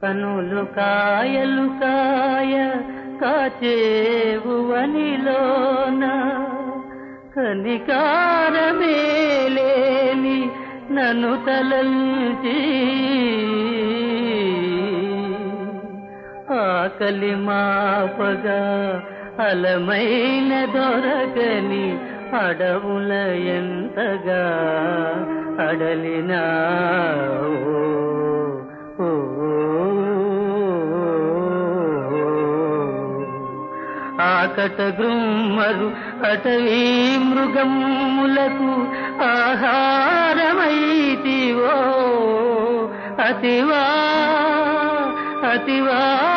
కనులు కాయలు కాయ కాచేవు వనిలోన కనికారమేలేని నన్ను తలంచి ఆకలి మాపగా అలమైన దొరకని అడవుల ఎంతగా అడలినా ఓ, ఆకట గ్రుమ్మరు అటవీ మృగములకు ఆహారమైతివో అతివా అతివా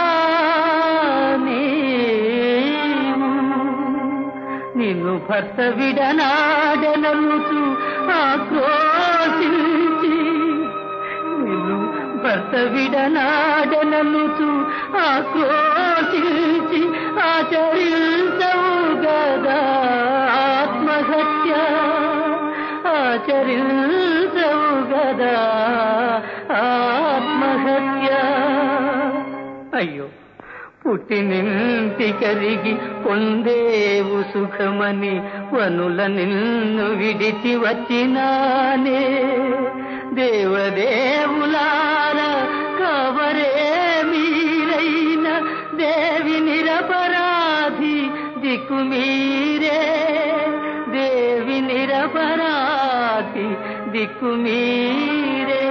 నీవు. నిన్ను భర్త విడనాడనలుచు ఆక్రోశించి నిన్ను భర్త విడనాడనలుచు ఆక్రోశించి ఆచరించవు గదా ఆత్మహత్య ఆచరించవు గదా ఆత్మహత్య అయ్యో పుట్టినింటి కరిగి పొందేవు సుఖమని వనుల నిన్ను విడిచి వచ్చినానే దేవదేవులార కవరే మీరైన దేవి నిరపరాధి దిక్కు మీరే దేవి నిరపరాధి దిక్కు మీరే